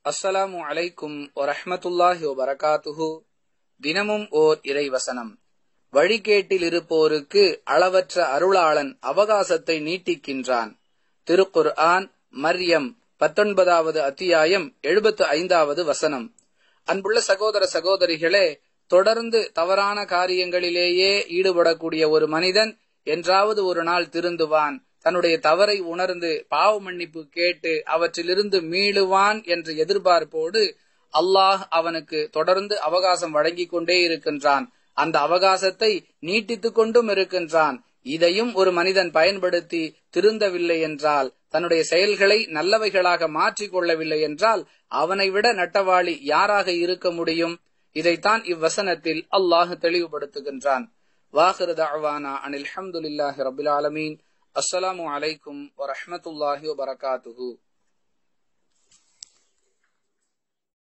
அஸ்ஸலாமு அலைக்கும் வரஹ்மத்துல்லாஹி வபரகாத்துஹு தினமும் ஓர் இறைவசனம் வழிகேட்டில் இருப்போருக்கு அளவற்ற அருளாளன் அவகாசத்தை நீட்டிக்கின்றான் திருக்குர் ஆன் மர்யம் பத்தொன்பதாவது அத்தியாயம் எழுபத்து ஐந்தாவது வசனம் அன்புள்ள சகோதர சகோதரிகளே தொடர்ந்து தவறான காரியங்களிலேயே ஈடுபடக்கூடிய ஒரு மனிதன் என்றாவது ஒரு நாள் திருந்துவான் தன்னுடைய தவறை உணர்ந்து பாவ மன்னிப்பு கேட்டு அவற்றிலிருந்து மீளுவான் என்ற எதிர்பார்ப்போடு அல்லாஹ் அவனுக்கு தொடர்ந்து அவகாசம் வழங்கிக் கொண்டே இருக்கின்றான் அந்த அவகாசத்தை நீட்டித்துக் கொண்டும் இருக்கின்றான் இதையும் ஒரு மனிதன் பயன்படுத்தி திருந்தவில்லை என்றால் தன்னுடைய செயல்களை நல்லவைகளாக மாற்றிக் கொள்ளவில்லை என்றால் அவனை விட நட்டவாளி யாராக இருக்க முடியும் இதைத்தான் இவ்வசனத்தில் அல்லாஹ் தெளிவுபடுத்துகின்றான் வாஹிரு தஅவானா அனில் ஹம்துலில்லாஹி ரபில் ஆலமீன் அஸ்ஸலாமு அலைக்கும் வரஹ்மத்துல்லாஹி வபரகாத்துஹு